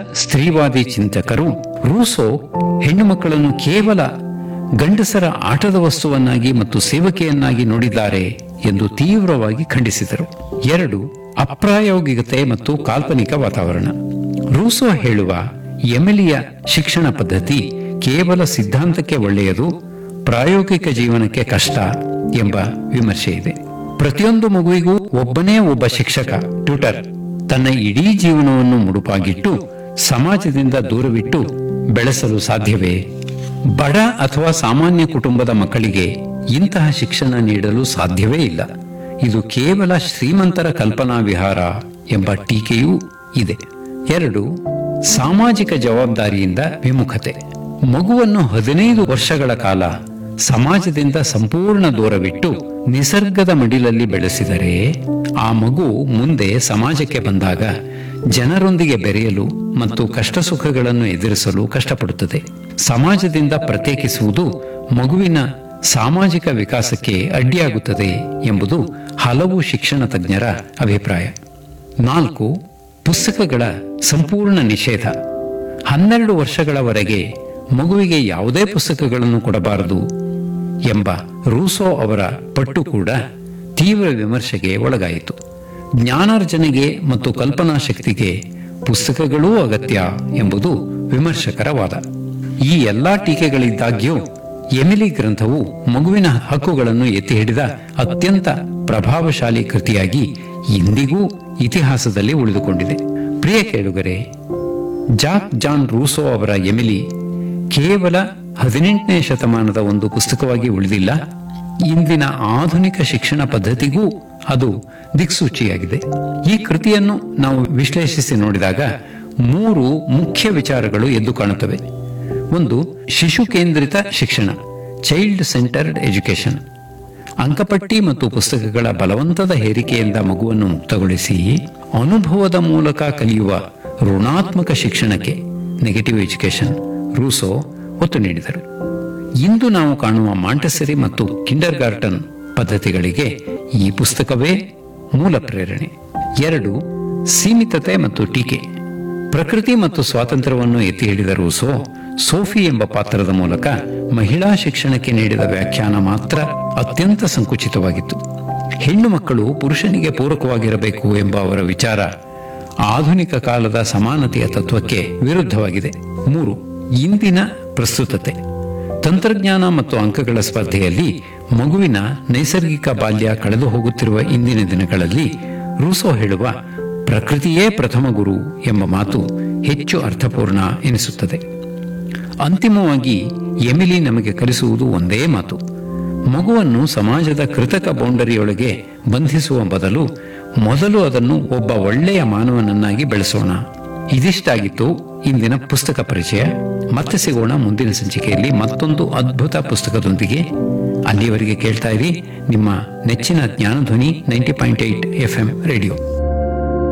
ಸ್ತ್ರೀವಾದಿ ಚಿಂತಕರು ರೂಸೋ ಹೆಣ್ಣು ಮಕ್ಕಳನ್ನು ಕೇವಲ ಗಂಡಸರ ಆಟದ ವಸ್ತುವನ್ನಾಗಿ ಮತ್ತು ಸೇವಕಿಯನ್ನಾಗಿ ನೋಡಿದ್ದಾರೆ ಎಂದು ತೀವ್ರವಾಗಿ ಖಂಡಿಸಿದರು ಎರಡು ಅಪ್ರಾಯೋಗಿಕತೆ ಮತ್ತು ಕಾಲ್ಪನಿಕ ವಾತಾವರಣ ರೂಸೋ ಹೇಳುವ ಎಮಿಲಿಯ ಶಿಕ್ಷಣ ಪದ್ಧತಿ ಕೇವಲ ಸಿದ್ಧಾಂತಕ್ಕೆ ಒಳ್ಳೆಯದು ಪ್ರಾಯೋಗಿಕ ಜೀವನಕ್ಕೆ ಕಷ್ಟ ಎಂಬ ವಿಮರ್ಶೆ ಇದೆ ಪ್ರತಿಯೊಂದು ಮಗುವಿಗೂ ಒಬ್ಬನೇ ಒಬ್ಬ ಶಿಕ್ಷಕ ಟ್ಯೂಟರ್ ತನ್ನ ಇಡೀ ಜೀವನವನ್ನು ಮುಡುಪಾಗಿಟ್ಟು ಸಮಾಜದಿಂದ ದೂರವಿಟ್ಟು ಬೆಳೆಸಲು ಸಾಧ್ಯವೇ ಬಡ ಅಥವಾ ಸಾಮಾನ್ಯ ಕುಟುಂಬದ ಮಕ್ಕಳಿಗೆ ಇಂತಹ ಶಿಕ್ಷಣ ನೀಡಲು ಸಾಧ್ಯವೇ ಇಲ್ಲ ಇದು ಕೇವಲ ಶ್ರೀಮಂತರ ಕಲ್ಪನಾ ವಿಹಾರ ಎಂಬ ಟೀಕೆಯೂ ಇದೆ ಎರಡು ಸಾಮಾಜಿಕ ಜವಾಬ್ದಾರಿಯಿಂದ ವಿಮುಖತೆ ಮಗುವನ್ನು ಹದಿನೈದು ವರ್ಷಗಳ ಕಾಲ ಸಮಾಜದಿಂದ ಸಂಪೂರ್ಣ ದೂರವಿಟ್ಟು ನಿಸರ್ಗದ ಮಡಿಲಲ್ಲಿ ಬೆಳೆಸಿದರೆ ಆ ಮಗು ಮುಂದೆ ಸಮಾಜಕ್ಕೆ ಬಂದಾಗ ಜನರೊಂದಿಗೆ ಬೆರೆಯಲು ಮತ್ತು ಕಷ್ಟ ಸುಖಗಳನ್ನು ಎದುರಿಸಲು ಕಷ್ಟಪಡುತ್ತದೆ ಸಮಾಜದಿಂದ ಪ್ರತ್ಯೇಕಿಸುವುದು ಮಗುವಿನ ಸಾಮಾಜಿಕ ವಿಕಾಸಕ್ಕೆ ಅಡ್ಡಿಯಾಗುತ್ತದೆ ಎಂಬುದು ಹಲವು ಶಿಕ್ಷಣ ತಜ್ಞರ ಅಭಿಪ್ರಾಯ ನಾಲ್ಕು ಪುಸ್ತಕಗಳ ಸಂಪೂರ್ಣ ನಿಷೇಧ ಹನ್ನೆರಡು ವರ್ಷಗಳವರೆಗೆ ಮಗುವಿಗೆ ಯಾವುದೇ ಪುಸ್ತಕಗಳನ್ನು ಕೊಡಬಾರದು ಎಂಬ ರೂಸೋ ಅವರ ಪಟ್ಟು ಕೂಡ ತೀವ್ರ ವಿಮರ್ಶೆಗೆ ಒಳಗಾಯಿತು ಜ್ಞಾನಾರ್ಜನೆಗೆ ಮತ್ತು ಕಲ್ಪನಾ ಶಕ್ತಿಗೆ ಪುಸ್ತಕಗಳೂ ಅಗತ್ಯ ಎಂಬುದು ವಿಮರ್ಶಕರ ವಾದ ಈ ಎಲ್ಲಾ ಟೀಕೆಗಳಿದ್ದಾಗ್ಯೂ ಎಮಿಲಿ ಗ್ರಂಥವು ಮಗುವಿನ ಹಕ್ಕುಗಳನ್ನು ಎತ್ತಿ ಹಿಡಿದ ಅತ್ಯಂತ ಪ್ರಭಾವಶಾಲಿ ಕೃತಿಯಾಗಿ ಇಂದಿಗೂ ಇತಿಹಾಸದಲ್ಲಿ ಉಳಿದುಕೊಂಡಿದೆ ಪ್ರಿಯ ಕೇಳುಗರೆ ಜಾಕ್ ಜಾನ್ ರೂಸೋ ಅವರ ಎಮಿಲಿ ಕೇವಲ ಹದಿನೆಂಟನೇ ಶತಮಾನದ ಒಂದು ಪುಸ್ತಕವಾಗಿ ಉಳಿದಿಲ್ಲ ಇಂದಿನ ಆಧುನಿಕ ಶಿಕ್ಷಣ ಪದ್ಧತಿಗೂ ಅದು ದಿಕ್ಸೂಚಿಯಾಗಿದೆ ಈ ಕೃತಿಯನ್ನು ನಾವು ವಿಶ್ಲೇಷಿಸಿ ನೋಡಿದಾಗ ಮೂರು ಮುಖ್ಯ ವಿಚಾರಗಳು ಎದ್ದು ಕಾಣುತ್ತವೆ ಒಂದು ಶಿಶು ಕೇಂದ್ರಿತ ಶಿಕ್ಷಣ ಚೈಲ್ಡ್ ಸೆಂಟರ್ಡ್ ಎಜುಕೇಶನ್ ಅಂಕಪಟ್ಟಿ ಮತ್ತು ಪುಸ್ತಕಗಳ ಬಲವಂತದ ಹೇರಿಕೆಯಿಂದ ಮಗುವನ್ನು ಮುಕ್ತಗೊಳಿಸಿ ಅನುಭವದ ಮೂಲಕ ಕಲಿಯುವ ಋಣಾತ್ಮಕ ಶಿಕ್ಷಣಕ್ಕೆ ನೆಗೆಟಿವ್ ಎಜುಕೇಶನ್ ರೂಸೋ ಒತ್ತು ನೀಡಿದರು ಇಂದು ನಾವು ಕಾಣುವ ಮಾಂಟಸರಿ ಮತ್ತು ಕಿಂಡರ್ ಗಾರ್ಟನ್ ಪದ್ಧತಿಗಳಿಗೆ ಈ ಪುಸ್ತಕವೇ ಮೂಲ ಪ್ರೇರಣೆ ಎರಡು ಸೀಮಿತತೆ ಮತ್ತು ಟೀಕೆ ಪ್ರಕೃತಿ ಮತ್ತು ಸ್ವಾತಂತ್ರ್ಯವನ್ನು ಎತ್ತಿ ಹಿಡಿದ ರೂಸೋ ಸೋಫಿ ಎಂಬ ಪಾತ್ರದ ಮೂಲಕ ಮಹಿಳಾ ಶಿಕ್ಷಣಕ್ಕೆ ನೀಡಿದ ವ್ಯಾಖ್ಯಾನ ಮಾತ್ರ ಅತ್ಯಂತ ಸಂಕುಚಿತವಾಗಿತ್ತು ಹೆಣ್ಣು ಮಕ್ಕಳು ಪುರುಷನಿಗೆ ಪೂರಕವಾಗಿರಬೇಕು ಎಂಬ ಅವರ ವಿಚಾರ ಆಧುನಿಕ ಕಾಲದ ಸಮಾನತೆಯ ತತ್ವಕ್ಕೆ ವಿರುದ್ಧವಾಗಿದೆ ಮೂರು ಇಂದಿನ ಪ್ರಸ್ತುತತೆ ತಂತ್ರಜ್ಞಾನ ಮತ್ತು ಅಂಕಗಳ ಸ್ಪರ್ಧೆಯಲ್ಲಿ ಮಗುವಿನ ನೈಸರ್ಗಿಕ ಬಾಲ್ಯ ಕಳೆದು ಹೋಗುತ್ತಿರುವ ಇಂದಿನ ದಿನಗಳಲ್ಲಿ ರೂಸೋ ಹೇಳುವ ಪ್ರಕೃತಿಯೇ ಪ್ರಥಮ ಗುರು ಎಂಬ ಮಾತು ಹೆಚ್ಚು ಅರ್ಥಪೂರ್ಣ ಎನಿಸುತ್ತದೆ ಅಂತಿಮವಾಗಿ ಎಮಿಲಿ ನಮಗೆ ಕಲಿಸುವುದು ಒಂದೇ ಮಾತು ಮಗುವನ್ನು ಸಮಾಜದ ಕೃತಕ ಬೌಂಡರಿಯೊಳಗೆ ಬಂಧಿಸುವ ಬದಲು ಮೊದಲು ಅದನ್ನು ಒಬ್ಬ ಒಳ್ಳೆಯ ಮಾನವನನ್ನಾಗಿ ಬೆಳೆಸೋಣ ಇದಿಷ್ಟಾಗಿತ್ತು ಇಂದಿನ ಪುಸ್ತಕ ಪರಿಚಯ ಮತ್ತೆ ಸಿಗೋಣ ಮುಂದಿನ ಸಂಚಿಕೆಯಲ್ಲಿ ಮತ್ತೊಂದು ಅದ್ಭುತ ಪುಸ್ತಕದೊಂದಿಗೆ ಅಲ್ಲಿಯವರೆಗೆ ಕೇಳ್ತಾ ಇರಿ ನಿಮ್ಮ ನೆಚ್ಚಿನ Gnanadhwani ninety point eight F radio